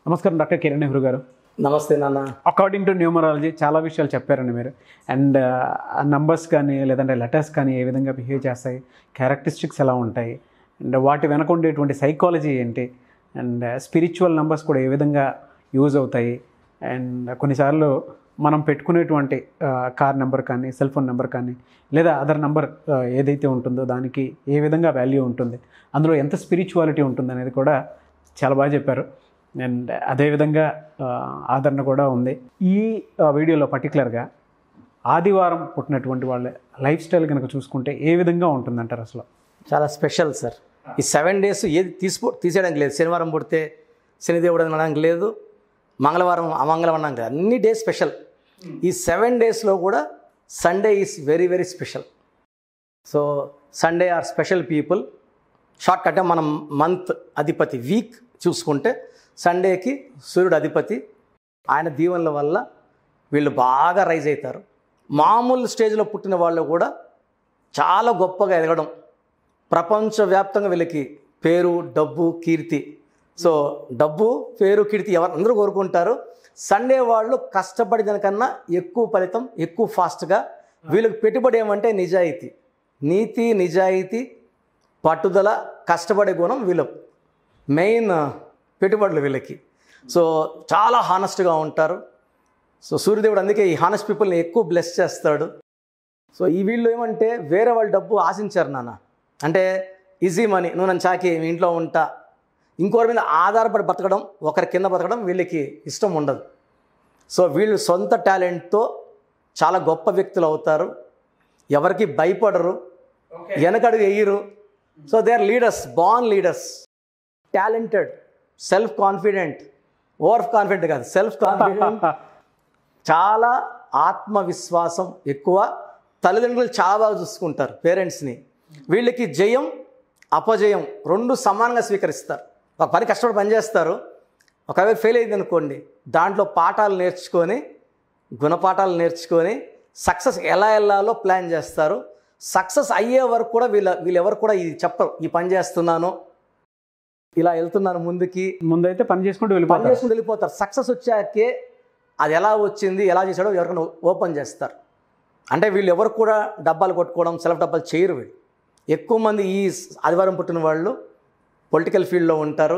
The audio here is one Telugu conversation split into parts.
నమస్కారం డాక్టర్ కిరణ్ నెహ్రూ గారు నమస్తే నాన్న అకార్డింగ్ టు న్యూమరాలజీ చాలా విషయాలు చెప్పారండి మీరు అండ్ నంబర్స్ కానీ లేదంటే లెటర్స్ కానీ ఏ విధంగా బిహేవ్ చేస్తాయి క్యారెక్టరిస్టిక్స్ ఎలా ఉంటాయి అండ్ వాటి వెనక ఉండేటువంటి సైకాలజీ ఏంటి అండ్ స్పిరిచువల్ నంబర్స్ కూడా ఏ విధంగా యూజ్ అవుతాయి అండ్ కొన్నిసార్లు మనం పెట్టుకునేటువంటి కార్ నెంబర్ కానీ సెల్ ఫోన్ నెంబర్ కానీ లేదా అదర్ నెంబర్ ఏదైతే ఉంటుందో దానికి ఏ విధంగా వాల్యూ ఉంటుంది అందులో ఎంత స్పిరిచువాలిటీ ఉంటుంది అనేది కూడా చాలా బాగా చెప్పారు అండ్ అదేవిధంగా ఆ, ఆదరణ కూడా ఉంది ఈ ఆ, వీడియోలో పర్టికులర్గా ఆదివారం పుట్టినటువంటి వాళ్ళ లైఫ్ స్టైల్ కనుక చూసుకుంటే ఏ విధంగా ఉంటుందంటారు అసలు చాలా స్పెషల్ సార్ ఈ సెవెన్ డేస్ ఏది తీసుకో తీసేయడానికి లేదు శనివారం పుడితే శనిదేవుడు అనడానికి లేదు మంగళవారం అమంగళం అనడానికి లేదు అన్ని డేస్ స్పెషల్ ఈ సెవెన్ డేస్లో కూడా Sunday is very very special so Sunday are special people short cut మనం మంత్ అధిపతి వీక్ చూసుకుంటే సండేకి సూర్యుడు అధిపతి ఆయన దీవెనల వల్ల వీళ్ళు బాగా రైజ్ అవుతారు మామూలు స్టేజ్లో పుట్టిన వాళ్ళు కూడా చాలా గొప్పగా ఎదగడం ప్రపంచవ్యాప్తంగా వీళ్ళకి పేరు డబ్బు కీర్తి సో డబ్బు పేరు కీర్తి ఎవరు అందరూ కోరుకుంటారు సండే వాళ్ళు కష్టపడి దానికన్నా ఎక్కువ ఫలితం ఎక్కువ ఫాస్ట్గా వీళ్ళకి పెట్టుబడి ఏమంటే నిజాయితీ నీతి నిజాయితీ పట్టుదల కష్టపడే గుణం వీళ్ళు మెయిన్ పెట్టుబడులు వీళ్ళకి సో చాలా హానెస్ట్గా ఉంటారు సో సూర్యదేవుడు అందుకే ఈ హానెస్ట్ పీపుల్ని ఎక్కువ బ్లెస్ చేస్తాడు సో ఈ వీళ్ళు ఏమంటే వేరే వాళ్ళ డబ్బు ఆశించారు నాన్న అంటే ఈజీ మనీ నువ్వు నన్ను చాకి మీ ఇంట్లో ఉంటా ఇంకోరి మీద ఆధారపడి బతకడం ఒకరి కింద బతకడం వీళ్ళకి ఇష్టం ఉండదు సో వీళ్ళు సొంత టాలెంట్తో చాలా గొప్ప వ్యక్తులు అవుతారు ఎవరికి భయపడరు వెనకడుగు వేయరు so they are leaders born leaders talented self confident over confident కాదు సెల్ఫ్ కాన్ఫిడెంట్ చాలా ఆత్మవిశ్వాసం ఎక్కువ తల్లిదండ్రులు చాలా బాగా చూసుకుంటారు పేరెంట్స్ని వీళ్ళకి జయం అపజయం రెండు సమానంగా స్వీకరిస్తారు ఒక పని కష్టపడి పనిచేస్తారు ఒకవేళ ఫెయిల్ అయింది అనుకోండి దాంట్లో పాఠాలు నేర్చుకొని గుణపాఠాలు నేర్చుకొని సక్సెస్ ఎలా వెళ్ళాలో ప్లాన్ చేస్తారు సక్సెస్ అయ్యే వరకు కూడా వీళ్ళ వీళ్ళెవరు కూడా ఇది చెప్పరు ఈ పని చేస్తున్నాను ఇలా వెళ్తున్నాను ముందుకి ముందైతే పని చేసుకుంటూ పని వెళ్ళిపోతారు చేసుకుని వెళ్ళిపోతారు సక్సెస్ వచ్చాకే అది ఎలా వచ్చింది ఎలా చేశాడో ఎవరికైనా ఓపెన్ చేస్తారు అంటే వీళ్ళు ఎవరు కూడా డబ్బాలు కొట్టుకోవడం సెల్ఫ్ డబ్బాలు చేయరు వీళ్ళు ఎక్కువ మంది ఈ ఆదివారం పుట్టిన వాళ్ళు పొలిటికల్ ఫీల్డ్లో ఉంటారు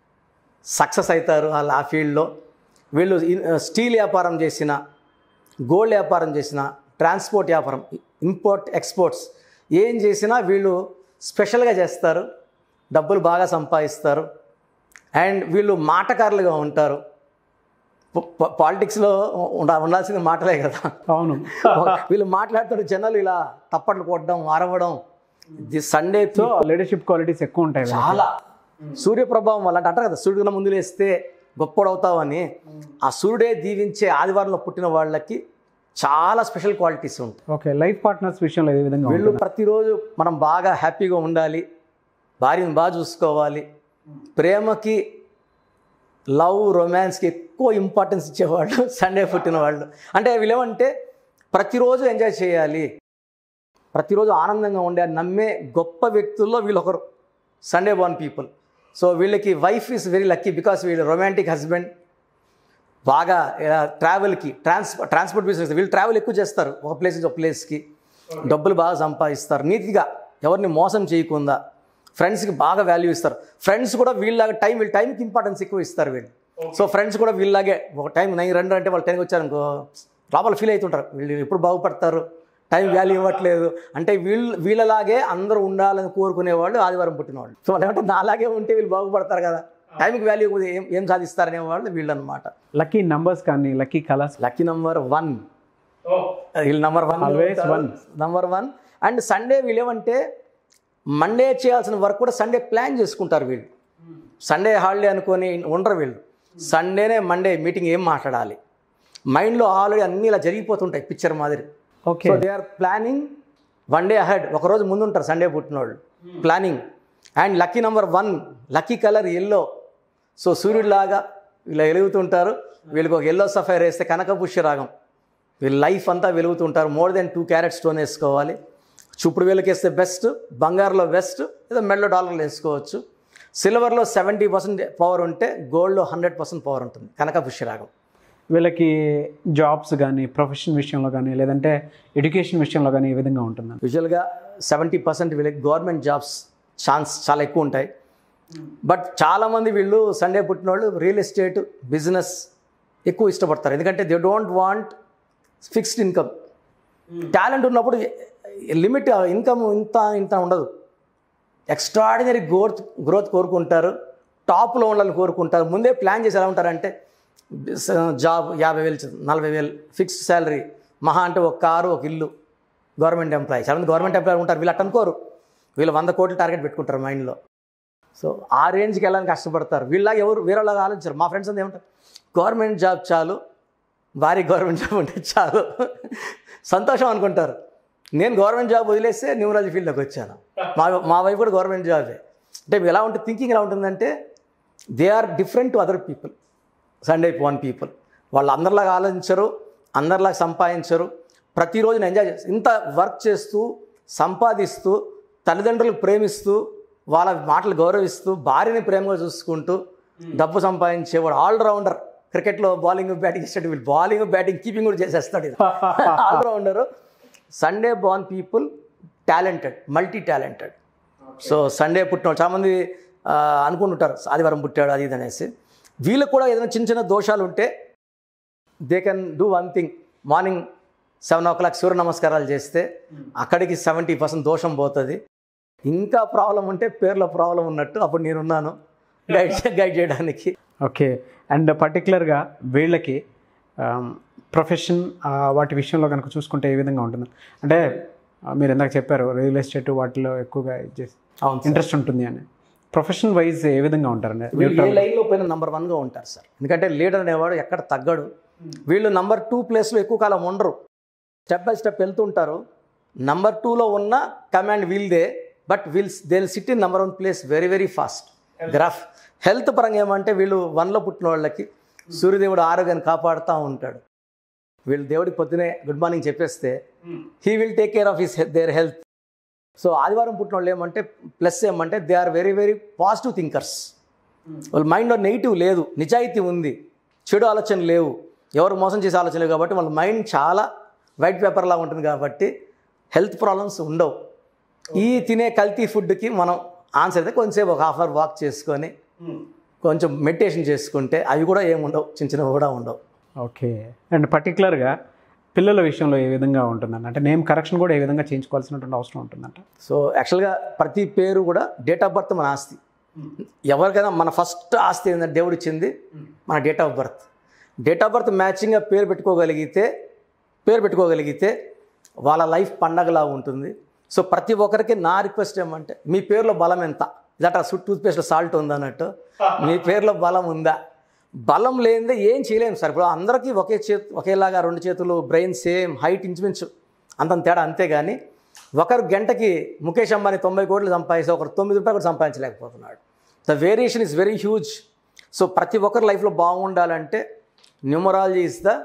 సక్సెస్ అవుతారు వాళ్ళు ఆ ఫీల్డ్లో వీళ్ళు ఇన్- స్టీల్ వ్యాపారం చేసిన గోల్డ్ వ్యాపారం చేసిన ట్రాన్స్పోర్ట్ వ్యాపారం ఇంపోర్ట్ ఎక్స్పోర్ట్స్ ఏం చేసినా వీళ్ళు స్పెషల్గా చేస్తారు డబ్బులు బాగా సంపాదిస్తారు అండ్ వీళ్ళు మాటకారులుగా ఉంటారు పాలిటిక్స్లో ఉండ ఉండాల్సిన మాటలే కదా అవును వీళ్ళు మాట్లాడుతున్న జనాలు ఇలా తప్పట్లు కొట్టడం అరవడం ఇది సండే సో లీడర్షిప్ క్వాలిటీస్ ఎక్కువ ఉంటాయి వీళ్ళకి. చాలా సూర్యప్రభావం వల్ల అంటే అంటారు కదా సూర్యుడు ముందు లేస్తే గొప్పడవుతావని ఆ సూర్యుడే దీవించే ఆదివారంలో పుట్టిన వాళ్ళకి చాలా స్పెషల్ క్వాలిటీస్ ఉంటాయి ఓకే లైఫ్ పార్ట్నర్స్ విషయంలో ఏ విధంగా వీళ్ళు ఉంటుంది? ప్రతిరోజు మనం బాగా హ్యాపీగా ఉండాలి భార్యను బాగా చూసుకోవాలి ప్రేమకి లవ్ రొమాన్స్కి ఎక్కువ ఇంపార్టెన్స్ ఇచ్చేవాళ్ళు సండే పుట్టిన వాళ్ళు అంటే వీళ్ళేమంటే ప్రతిరోజు ఎంజాయ్ చేయాలి ప్రతిరోజు ఆనందంగా ఉండే నమ్మే గొప్ప వ్యక్తుల్లో వీళ్ళు ఒకరు సండే బోర్న్ పీపుల్ సో వీళ్ళకి wife is very lucky because వీళ్ళు రొమాంటిక్ హస్బెండ్ బాగా ట్రావెల్కి ట్రాన్స్ ట్రాన్స్పోర్ట్ బిజినెస్ వీళ్ళు ట్రావెల్ ఎక్కువ చేస్తారు ఒక ప్లేస్ నుంచి ఒక ప్లేస్కి డబ్బులు బాగా సంపాదిస్తారు నీతిగా ఎవరిని మోసం చేయకుండా ఫ్రెండ్స్కి బాగా వాల్యూ ఇస్తారు ఫ్రెండ్స్ కూడా వీళ్ళలాగా టైం వీళ్ళు టైంకి ఇంపార్టెన్స్ ఎక్కువ ఇస్తారు వీళ్ళు సో ఫ్రెండ్స్ కూడా వీళ్ళలాగే ఒక టైం నైన్ రెండు అంటే వాళ్ళు టైంకి వచ్చారనుకో లోపల ఫీల్ అవుతుంటారు వీళ్ళు ఎప్పుడు బాగుపడతారు టైం వాల్యూ ఇవ్వట్లేదు అంటే వీళ్ళు వీళ్ళలాగే అందరూ ఉండాలని కోరుకునే వాళ్ళు ఆదివారం పుట్టిన వాళ్ళు సో వాళ్ళు ఏమంటే నాలాగే ఉంటే వీళ్ళు బాగుపడతారు కదా టైంకి వాల్యూ ఏం ఏం సాధిస్తారనే వాళ్ళు వీళ్ళు అనమాట లక్కీ నంబర్స్ కానీ lucky colours lucky number one వీళ్ళు number one Always one. Number one and Sunday వీళ్ళు ఏమంటే మండే చేయాల్సిన వర్క్ కూడా సండే ప్లాన్ చేసుకుంటారు వీళ్ళు సండే హాలిడే అనుకొని ఉండరు వీళ్ళు సండేనే మండే మీటింగ్ ఏం మాట్లాడాలి మైండ్లో ఆల్రెడీ అన్నీ ఇలా జరిగిపోతుంటాయి పిక్చర్ మాదిరి okay so they are planning one day ahead ఒకరోజు ముందు ఉంటారు సండే పుట్టినోళ్ళు planning and lucky number one lucky colour yellow so సూర్యుడిలాగా ఇలా వెలుగుతుంటారు వీళ్ళకి ఒక ఎల్లో సఫైర్ వేస్తే కనకపుష్య రాగం వీళ్ళ లైఫ్ అంతా వెలుగుతుంటారు more than two carat stone వేసుకోవాలి చూపుడు వేలకి వేస్తే బెస్ట్ బంగారులో బెస్ట్ ఏదో మెడలో డాలర్లు వేసుకోవచ్చు సిల్వర్లో సెవెంటీ పర్సెంట్ పవర్ ఉంటే గోల్డ్లో హండ్రెడ్ పర్సెంట్ పవర్ ఉంటుంది కనక పుష్యరాగం వీళ్ళకి జాబ్స్ కానీ ప్రొఫెషన్ విషయంలో కానీ లేదంటే ఎడ్యుకేషన్ విషయంలో కానీ ఏ విధంగా ఉంటుందండి యూజువల్గా సెవెంటీ పర్సెంట్ వీళ్ళకి గవర్నమెంట్ జాబ్స్ ఛాన్స్ చాలా ఎక్కువ ఉంటాయి బట్ చాలామంది వీళ్ళు సండే పుట్టిన వాళ్ళు రియల్ ఎస్టేట్ బిజినెస్ ఎక్కువ ఇష్టపడతారు ఎందుకంటే they don't want fixed income talent ఉన్నప్పుడు లిమిట్ ఇన్కమ్ ఇంత ఇంత ఉండదు ఎక్స్ట్రాడినరీ గ్రోత్ గ్రోత్ కోరుకుంటారు టాప్లో ఉండాలని కోరుకుంటారు ముందే ప్లాన్ చేసి ఎలా ఉంటారంటే జాబ్ యాభై వేలు నలభై వేలు ఫిక్స్డ్ శాలరీ మహా అంటే ఒక కారు ఒక ఇల్లు గవర్నమెంట్ ఎంప్లాయీ చాలామంది గవర్నమెంట్ ఎంప్లాయీ ఉంటారు వీళ్ళు అట్ట అనుకోరు వీళ్ళు వంద కోట్లు టార్గెట్ పెట్టుకుంటారు మైండ్లో సో ఆ రేంజ్కి వెళ్ళాలని కష్టపడతారు వీళ్ళలాగా ఎవరు వేరేలాగా ఆలోచించారు మా ఫ్రెండ్స్ అంతా ఏమంటారు గవర్నమెంట్ జాబ్ చాలు భారీ గవర్నమెంట్ జాబ్ ఉంటే చాలు సంతోషం అనుకుంటారు నేను గవర్నమెంట్ జాబ్ వదిలేస్తే న్యూమరాలజీ ఫీల్డ్లోకి వచ్చాను మా మా వైఫ్ కూడా గవర్నమెంట్ జాబే అంటే ఎలా ఉంటుంది థింకింగ్ ఎలా ఉంటుందంటే they are different to other people Sunday one people వాళ్ళు అందరిలాగా ఆలోచించరు అందరిలాగా సంపాదించరు ప్రతిరోజు ఎంజాయ్ చేస్తారు ఇంత వర్క్ చేస్తూ సంపాదిస్తూ తల్లిదండ్రులు ప్రేమిస్తూ వాళ్ళ మాటలు గౌరవిస్తూ భార్యని ప్రేమగా చూసుకుంటూ డబ్బు సంపాదించేవాడు ఆల్రౌండర్ క్రికెట్లో బౌలింగ్ బ్యాటింగ్ ఇస్తాడు వీళ్ళు బౌలింగ్ బ్యాటింగ్ కీపింగ్ కూడా చేసేస్తాడు ఇది allrounder Sunday born people talented multitalented so Sunday పుట్టిన చాలామంది ఆ, అనుకుంటుంటారు ఆదివారం పుట్టాడు అది ఇది అనేసి వీళ్ళకు కూడా ఏదైనా చిన్న చిన్న దోషాలు ఉంటే they can do one thing morning seven o'clock సూర్య నమస్కారాలు చేస్తే అక్కడికి సెవెంటీ పర్సెంట్ దోషం పోతుంది ఇంకా ప్రాబ్లం ఉంటే పేర్లో ప్రాబ్లం ఉన్నట్టు అప్పుడు నేనున్నాను గైడ్ గైడ్ చేయడానికి ఓకే అండ్ పర్టికులర్గా వీళ్ళకి ప్రొఫెషన్ వాటి విషయంలో కనుక చూసుకుంటే ఏ విధంగా ఉంటుంది అంటే ఆ, మీరు ఇందాక చెప్పారు రియల్ ఎస్టేట్ వాటిలో ఎక్కువగా ఇది చేసి అవును ఇంట్రెస్ట్ ఉంటుంది అని ప్రొఫెషన్ వైజ్ ఏ విధంగా ఉంటారండి వీళ్ళు ఏ లైన్లో పోయిన నంబర్ వన్గా ఉంటారు సార్ ఎందుకంటే లీడర్ అనేవాడు ఎక్కడ తగ్గడు వీళ్ళు నంబర్ టూ ప్లేస్లో ఎక్కువ కాలం ఉండరు స్టెప్ బై స్టెప్ వెళ్తుంటారు నంబర్ టూలో ఉన్న command will they but will they sit in number one place very very fast graph health పరంగా ఏమంటే వీళ్ళు వన్లో పుట్టిన వాళ్ళకి సూర్యదేవుడు ఆరోగ్యాన్ని కాపాడుతూ ఉంటాడు వీళ్ళు దేవుడికి పొద్దునే గుడ్ మార్నింగ్ చెప్పేస్తే he will take care of his their health so ఆదివారం పుట్టిన వాళ్ళు ఏమంటే ప్లస్ ఏమంటే they are very very positive thinkers వాళ్ళ మైండ్లో నెగిటివ్ లేదు నిజాయితీ ఉంది చెడు ఆలోచనలు లేవు ఎవరు మోసం చేసే ఆలోచన లేవు కాబట్టి వాళ్ళ మైండ్ చాలా వైట్ పేపర్ లాగా ఉంటుంది కాబట్టి హెల్త్ ప్రాబ్లమ్స్ ఉండవు ఈ తినే కల్తీ ఫుడ్కి మనం ఆన్సర్ అయితే కొంచెంసేపు ఒక హాఫ్ అవర్ వాక్ చేసుకొని కొంచెం మెడిటేషన్ చేసుకుంటే అవి కూడా ఏమి ఉండవు చిన్న చిన్నవి కూడా ఉండవు ఓకే అండ్ పర్టికులర్గా పిల్లల విషయంలో ఏ విధంగా ఉంటుందండి అంటే నేమ్ కరెక్షన్ కూడా ఏ విధంగా చేయించుకోవాల్సినటువంటి అవసరం ఉంటుందంట సో యాక్చువల్గా ప్రతి పేరు కూడా డేట్ ఆఫ్ బర్త్ మన ఆస్తి ఎవరికైనా మన ఫస్ట్ ఆస్తి ఏంటంటే దేవుడు ఇచ్చింది మన date of birth date of birth మ్యాచింగ్గా పేరు పెట్టుకోగలిగితే పేరు పెట్టుకోగలిగితే వాళ్ళ లైఫ్ పండగలా ఉంటుంది సో ప్రతి ఒక్కరికి నా రిక్వెస్ట్ ఏమంటే మీ పేరులో బలం ఎంత ఇదట టూత్ పేస్ట్లో సాల్ట్ ఉందా అన్నట్టు మీ పేరులో బలం ఉందా బలం లేనిదే ఏం చేయలేము సార్ ఇప్పుడు అందరికీ ఒకే చేతు ఒకేలాగా రెండు చేతులు బ్రెయిన్ సేమ్ హైట్ ఇంచుమించు అంతంత తేడా అంతేగాని ఒకరు గంటకి ముఖేష్ అంబానీ తొంభై కోట్లు సంపాదిస్తే ఒకరు తొమ్మిది రూపాయలు కూడా సంపాదించలేకపోతున్నాడు the variation is very huge so ప్రతి ఒక్కరి లైఫ్లో బాగుండాలంటే న్యూమరాలజీ ఇస్ ద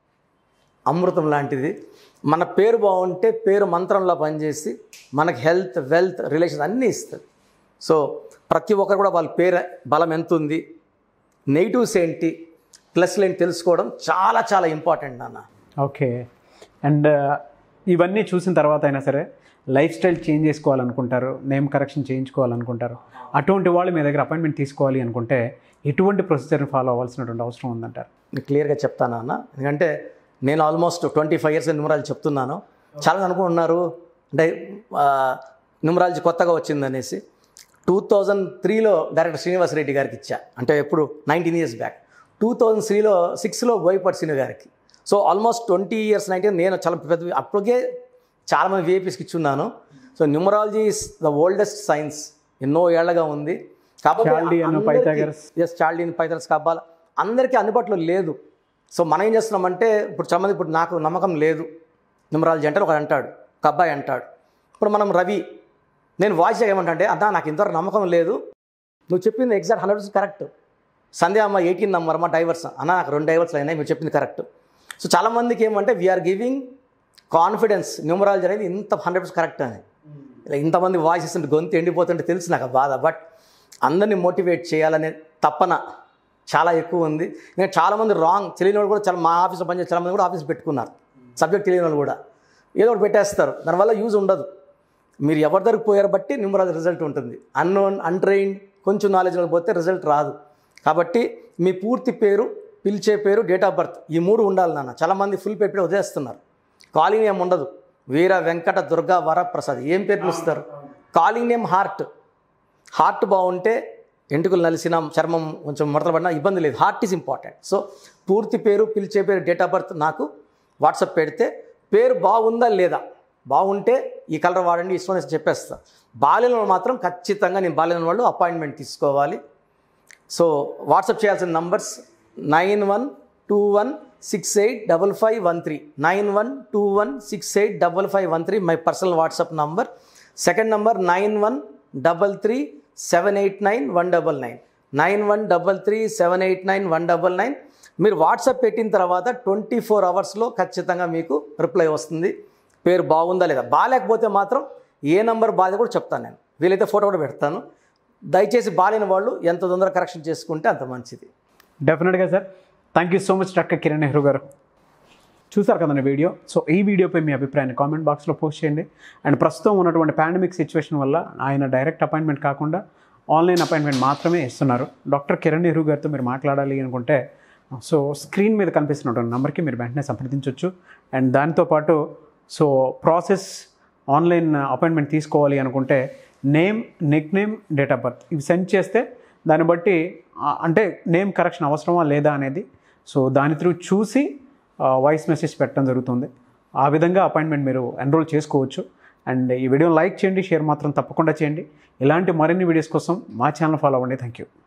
అమృతం లాంటిది మన పేరు బాగుంటే పేరు మంత్రంలో పనిచేసి మనకి హెల్త్ వెల్త్ రిలేషన్స్ అన్నీ ఇస్తుంది సో ప్రతి ఒక్కరు కూడా వాళ్ళ పేరు బలం ఎంత ఉంది నెగిటివ్స్ ఏంటి ప్లస్లు ఏంటి తెలుసుకోవడం చాలా చాలా ఇంపార్టెంట్ నాన్న ఓకే అండ్ ఇవన్నీ చూసిన తర్వాత అయినా సరే లైఫ్ స్టైల్ చేంజ్ చేసుకోవాలనుకుంటారు నేమ్ కరెక్షన్ చేయించుకోవాలనుకుంటారు అటువంటి వాళ్ళు మీ దగ్గర అపాయింట్మెంట్ తీసుకోవాలి అనుకుంటే ఎటువంటి ప్రొసీజర్ని ఫాలో అవ్వాల్సినటువంటి అవసరం ఉందంటారు నేను క్లియర్గా చెప్తాను అన్న ఎందుకంటే నేను almost twenty five years numerology చెప్తున్నాను చాలా అనుకుంటున్నారు అంటే న్యూమరాలజీ కొత్తగా వచ్చిందనేసి టూ థౌజండ్ త్రీలో డైరెక్టర్ శ్రీనివాస్ రెడ్డి గారికి ఇచ్చా అంటే ఎప్పుడు nineteen years back two thousand త్రీలో సిక్స్లో బోయపాటి శ్రీను గారికి so almost twenty years nineteen నేను చాలా పెద్ద అప్పటికే చాలామంది విఐపీస్కి ఇచ్చున్నాను so numerology is the oldest science ఎన్నో ఏళ్లగా ఉంది Chaldean, Pythagoras. Yes Chaldean Pythagoras Kabbalah అందరికీ అందుబాటులో లేదు సో మనం ఏం చేస్తున్నామంటే ఇప్పుడు చాలామంది ఇప్పుడు నాకు నమ్మకం లేదు న్యూమరాలజీ అంటే ఒకడు అంటాడు ఒక అబ్బాయి అంటాడు ఇప్పుడు మనం రవి నేను వాయిస్ ఏమంటే అన్నా నాకు ఇంతవరకు నమ్మకం లేదు నువ్వు చెప్పింది exact hundred percent correct Sandhya amma eighteen number అమ్మ డైవర్స్ అన్న నాకు రెండు డైవర్స్లు అయినాయి మీరు చెప్పింది కరెక్ట్ సో చాలామందికి ఏమంటే వీఆర్ గివింగ్ కాన్ఫిడెన్స్ న్యూమరాలజీ అనేది ఇంత హండ్రెడ్ పర్సెంట్ కరెక్ట్ అని ఇలా ఇంతమంది వాయిస్ ఇస్తుంటే గొంతు ఎండిపోతుంటే తెలుసు నాకు ఆ బాధ బట్ అందరినీ మోటివేట్ చేయాలనే తపన చాలా ఎక్కువ ఉంది నేను చాలామంది రాంగ్ తెలియని వాళ్ళు కూడా చాలా మా ఆఫీస్లో పనిచేసే చాలామంది కూడా ఆఫీస్ పెట్టుకున్నారు సబ్జెక్ట్ తెలియని వాళ్ళు కూడా ఏదో ఒకటి పెట్టేస్తారు దానివల్ల యూజ్ ఉండదు మీరు ఎవరి దగ్గరికి పోయారు బట్టి నిమ్మరాజు రిజల్ట్ ఉంటుంది అన్నోన్ అన్ట్రైన్డ్ కొంచెం నాలెడ్జ్ పోతే రిజల్ట్ రాదు కాబట్టి మీ పూర్తి పేరు పిలిచే పేరు డేట్ ఆఫ్ బర్త్ ఈ మూడు ఉండాలి నాన్న చాలామంది ఫుల్ పేరు పెట్టి వదిలేస్తున్నారు కాలింగ్ నేమ్ ఉండదు వీర వెంకట దుర్గా వరప్రసాద్ ఏం పేరు పిలుస్తారు కాలింగ్ నేమ్ హార్ట్ హార్ట్ బాగుంటే ఎంటుకలు నలిసిన చర్మం కొంచెం ముడతలు పడినా ఇబ్బంది లేదు హార్ట్ ఈజ్ ఇంపార్టెంట్ సో పూర్తి పేరు పిలిచే పేరు డేట్ ఆఫ్ బర్త్ నాకు వాట్సాప్ పెడితే పేరు బాగుందా లేదా బాగుంటే ఈ కలర్ వాడండి ఇష్టం అని చెప్పేస్తా బాల్యంలో మాత్రం ఖచ్చితంగా నేను బాల్యం వాళ్ళు అపాయింట్మెంట్ తీసుకోవాలి సో వాట్సాప్ చేయాల్సిన numbers nine one two one six eight double five one three nine one two one six eight double five one three my personal WhatsApp number second number nine one double three seven eight nine one double nine nine one double three seven eight nine one double nine మీరు వాట్సాప్ పెట్టిన తర్వాత ట్వంటీ ఫోర్ అవర్స్లో ఖచ్చితంగా మీకు రిప్లై వస్తుంది పేరు బాగుందా లేదా బాగాలేకపోతే మాత్రం ఏ నంబర్ బాగా కూడా చెప్తాను నేను వీలైతే ఫోటో కూడా పెడతాను దయచేసి బాలేని వాళ్ళు ఎంత తొందరగా కరెక్షన్ చేసుకుంటే అంత మంచిది డెఫినెట్గా sir thank you so much doctor Kiran Nehru గారు చూసారు కదండి వీడియో సో ఈ వీడియోపై మీ అభిప్రాయాన్ని కామెంట్ బాక్స్లో పోస్ట్ చేయండి అండ్ ప్రస్తుతం ఉన్నటువంటి పాండమిక్ సిచ్యువేషన్ వల్ల ఆయన డైరెక్ట్ అపాయింట్మెంట్ కాకుండా ఆన్లైన్ అపాయింట్మెంట్ మాత్రమే ఇస్తున్నారు డాక్టర్ కిరణ్ నెహ్రూ గారితో మీరు మాట్లాడాలి అనుకుంటే సో స్క్రీన్ మీద కనిపిస్తున్నటువంటి నెంబర్కి మీరు వెంటనే సంప్రదించవచ్చు అండ్ దాంతోపాటు సో ప్రాసెస్ ఆన్లైన్ అపాయింట్మెంట్ తీసుకోవాలి అనుకుంటే name nickname date of birth ఇవి సెండ్ చేస్తే దాన్ని బట్టి ఆ, అంటే నేమ్ కరెక్షన్ అవసరమా లేదా అనేది సో దాని త్రూ చూసి వాయిస్ మెసేజ్ పెట్టడం జరుగుతుంది ఆ విధంగా అపాయింట్మెంట్ మీరు ఎన్రోల్ చేసుకోవచ్చు అండ్ ఈ వీడియోని లైక్ చేయండి షేర్ మాత్రం తప్పకుండా చేయండి ఇలాంటి మరిన్ని వీడియోస్ కోసం మా ఛానల్ ఫాలో అవ్వండి థ్యాంక్ యూ